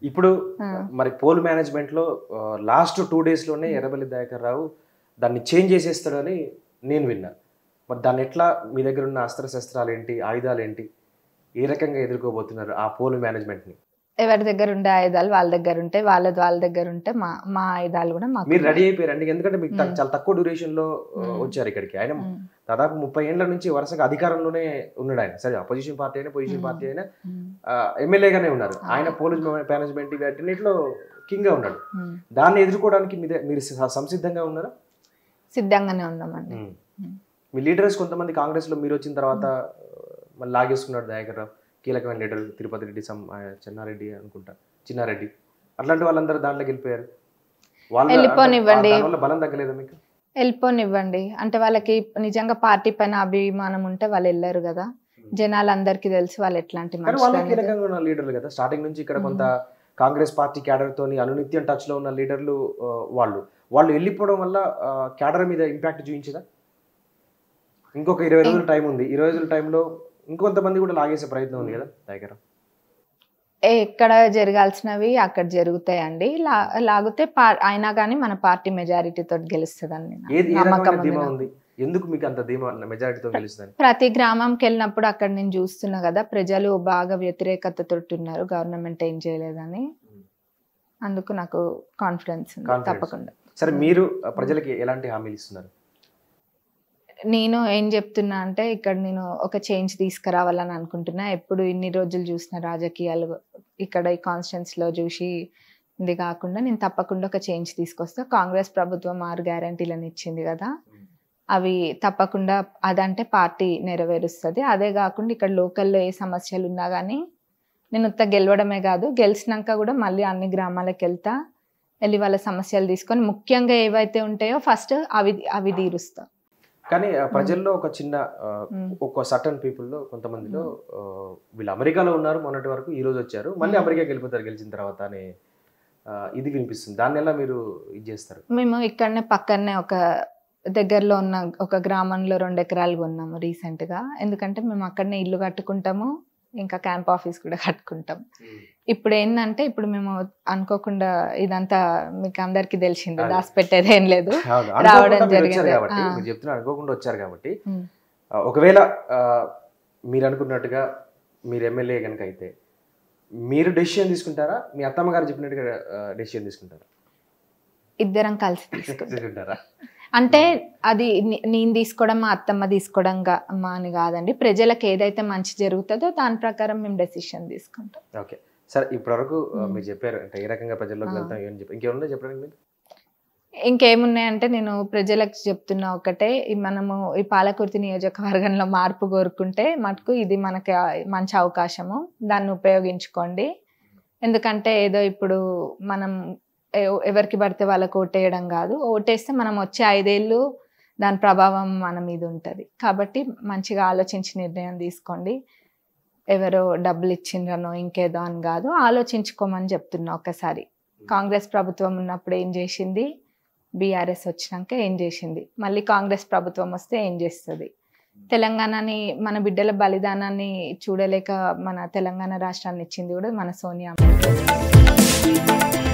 ఇప్పుడు ఆ. మరి పోల్ మేనేజ్మెంట్ లో లాస్ట్ టూ డేస్ లోనే ఎర్రబెల్లి దయాకర్ రావు దాన్ని చేంజ్ చేసేస్తాడని నేను విన్నా మరి దాన్ని ఎట్లా మీ దగ్గర ఉన్న అస్త్ర శస్త్రాలు ఏంటి ఆయుధాలు ఏంటి ఏ రకంగా ఎదుర్కోబోతున్నారు ఆ పోల్ మేనేజ్మెంట్ ని ఎవరి దగ్గర ఉండే ఆయుధాలు వాళ్ళ దగ్గర ఉంటే వాళ్ళది వాళ్ళ దగ్గర ఉంటే మా మా ఆయుధాలు కూడా మాకు మీరు రెడీ అయిపోయారండి ఎందుకంటే మీకు త- మ్మ్. చాలా తక్కువ డ్యూరేషన్ లో ఆ, మ్మ్. వచ్చారు ఇక్కడికి ఆయన ఉమ్, దాదాపు ముప్పై ఏళ్ల నుంచి వరుసగా అధికారంలోనే ఉన్నాడు ఆయన సరే అపోజిషన్ పార్టీ అయినా పొజిషన్ మ్మ్. పార్టీ అయినా ఉమ్, ఎమ్మెల్యేగానే ఉన్నారు ఆ. ఆయన పోలీస్ మేనేజ్మెంట్ వీటిలో కింగ్ గా ఉన్నాడు ఉమ్. దాన్ని ఎదుర్కోవడానికి మీ ద- మీరు స- సంసిద్ధంగా ఉన్నారా సిద్ధంగానే ఉన్నామండి మ్మ్. మ్మ్. మీ లీడర్స్ కొంతమంది కాంగ్రెస్ లో మీరు వచ్చిన తర్వాత మళ్ళీ లాగేసుకున్నాడు దయాకర్ రావు కీలకమైన లీడర్ తిరుపతి రెడ్డి సమ్ ఆ, చెన్నారెడ్డి అనుకుంటా చిన్నారెడ్డి అట్లాంటి వాళ్ళందరూ దాంట్లోకి వెళ్ళిపోయారు వాళ్ళ వెళ్ళిపోనివ్వండి. అంటే దానివల్ల బలం తగ్గలేదా మీకు వెళ్ళిపోనివ్వండి అంటే వాళ్ళకి నిజంగా పార్టీ పైన అభిమానం ఉంటే వాళ్ళు వెళ్ళారు కదా జనాలందరికీ తెలిసి వాళ్ళు ఎట్లాంటి కానీ మనుషులు వాళ్ళే అనేది. కీలకంగా ఉన్న లీడర్లు కదా స్టార్టింగ్ నుంచి ఇక్కడ కొంత కాంగ్రెస్ పార్టీ క్యాడర్ తోని అనునిత్యం టచ్ లో ఉన్న లీడర్లు ఆ, వాళ్ళు వాళ్ళు వెళ్ళిపోవడం వల్ల క్యాడర్ మీద ఇంపాక్ట్ చూపించదా ఇంకొక ఇరవై రోజుల టైం ఉంది ఇరవై రోజుల టైంలో ఇంకొంతమంది కూడా లాగేసే ప్రయత్నం ఉంది కదా దగ్గర ఏ- ఎక్కడ జరగాల్సినవి అక్కడ జరుగుతాయండి లా- లాగితే పా- అయినా కానీ మన పార్టీ మెజారిటీ తోటి గెలుస్తుందండి నాకు ఏది ఏ నమ్మకం రకమైన ఉంది ధీమా నాకు. ఉంది ఎందుకు మీకు అంత ధీమా మెజారిటీతో గెలుస్తుంది ప్రతి గ్రామంకి వెళ్ళినప్పుడు అక్కడ నేను చూస్తున్నా కదా ప్రజలు బాగా వ్యతిరేకతతో ఉన్నారు గవర్నమెంట్ ఏం చేయలేదని అందుకు నాకు కాన్ఫిడెన్స్ ఉంది Confidence. తప్పకుండా సరే మీరు ఆ, ప్రజలకి ఎలాంటి హామీలు ఇస్తున్నారు నేను ఏం చెప్తున్నా అంటే ఇక్కడ నేను ఒక చేంజ్ తీసుకురావాలని అనుకుంటున్నా ఎప్పుడు ఇన్ని రోజులు చూసిన రాజకీయాలు ఇక్కడ ఈ కాన్స్టిట్యూన్స్ లో చూసి ఇది కాకుండా నేను తప్పకుండా ఒక చేంజ్ తీసుకొస్తా కాంగ్రెస్ ప్రభుత్వం ఆరు గ్యారంటీలను ఇచ్చింది కదా అవి తప్పకుండా అదంటే పార్టీ నెరవేరుస్తుంది అదే కాకుండా ఇక్కడ లోకల్లో ఏ సమస్యలు ఉన్నా కానీ నేను ఉత్త గెలవడమే కాదు గెలిచినాక కూడా మళ్ళీ అన్ని గ్రామాలకు వెళ్తా వెళ్ళి వాళ్ళ సమస్యలు తీసుకొని ముఖ్యంగా ఏవైతే ఉంటాయో ఫస్ట్ అవి అవి తీరుస్తా కానీ ఆ, ప్రజల్లో ఒక చిన్న ఆ, మ్మ్. ఒక సర్టన్ పీపుల్లో కొంతమందిలో ఆ, వీళ్ళు అమెరికాలో ఉన్నారు మొన్నటి వరకు ఈ రోజు వచ్చారు మళ్ళీ మ్మ్. అమెరికాకి వెళ్ళిపోతారు గెలిచిన తర్వాత అనే ఆ, ఇది వినిపిస్తుంది దాన్ని ఎలా మీరు ఇది చేస్తారు మేము ఇక్కడనే పక్కనే ఒక దగ్గరలో ఉన్న ఒక గ్రామంలో రెండు ఎకరాలు కొన్నాము రీసెంట్ గా ఎందుకంటే మేము అక్కడనే ఇల్లు కట్టుకుంటాము ఇంకా క్యాంప్ ఆఫీస్ కూడా కట్టుకుంటాం ఇప్పుడు ఏంటంటే ఇప్పుడు మేము అనుకోకుండా ఇదంతా మీకు అందరికి తెలిసింది అదే. దాచిపెట్టేది ఏం లేదు అవును, రావడం అనుకోకుండా మీరు వచ్చారు జరిగింది. కాబట్టి ఆ. మీరు చెప్తున్నారు అనుకోకుండా వచ్చారు కాబట్టి ఉమ్. ఆ, ఒకవేళ ఆ, మీరు అనుకున్నట్టుగా మీరు ఎమ్మెల్యే కనుక అయితే మీరు డెసిషన్ తీసుకుంటారా మీ అత్తమ్మ గారు చెప్పినట్టుగా డెసిషన్ తీసుకుంటారా ఇద్దరం కలిసి తీసుకుంటాం తీసుకుంటారా అంటే అది నే- నేను తీసుకోవడం మా అత్తమ్మ తీసుకోవడం గా- మా అని కాదండి ప్రజలకు ఏదైతే మంచి జరుగుతుందో దాని ప్రకారం మేము డెసిషన్ తీసుకుంటాం ఓకే సరే ఇప్పటివరకు ఆ, మ్మ్. మీరు చెప్పారు అంటే ఏ రకంగా ప్రజల్లోకి ఆ. వెళ్తాం ఏమని చెప్పి ఇంకేమన్నా చెప్పడానికి మీరు ఇంకేమున్నాయంటే నేను ప్రజలకు చెప్తున్నా ఒకటే ఈ మనము ఈ పాలకుర్తి నియోజకవర్గంలో మార్పు కోరుకుంటే మటుకు ఇది మనకి ఆ మంచి అవకాశము దాన్ని ఉపయోగించుకోండి ఎందుకంటే ఏదో ఇప్పుడు మనం ఎవ- ఎవరికి పడితే వాళ్ళకి ఓటేయడం కాదు ఓటేస్తే మనం వచ్చే ఐదేళ్ళు దాని ప్రభావం మన మీద ఉంటుంది కాబట్టి మంచిగా ఆలోచించి నిర్ణయం తీసుకోండి ఎవరో డబ్బులు ఇచ్చిండ్రనో ఇంకేదో అని కాదు ఆలోచించుకోమని చెప్తున్నా ఒకసారి కాంగ్రెస్ ప్రభుత్వం ఉన్నప్పుడు ఏం చేసింది బీఆర్ఎస్ వచ్చినాక ఏం చేసింది మళ్ళీ కాంగ్రెస్ ప్రభుత్వం వస్తే ఏం చేస్తుంది తెలంగాణని మన బిడ్డల బలిదానాన్ని చూడలేక మన తెలంగాణ రాష్ట్రాన్ని ఇచ్చింది కూడా మన సోనియా అమ్మ.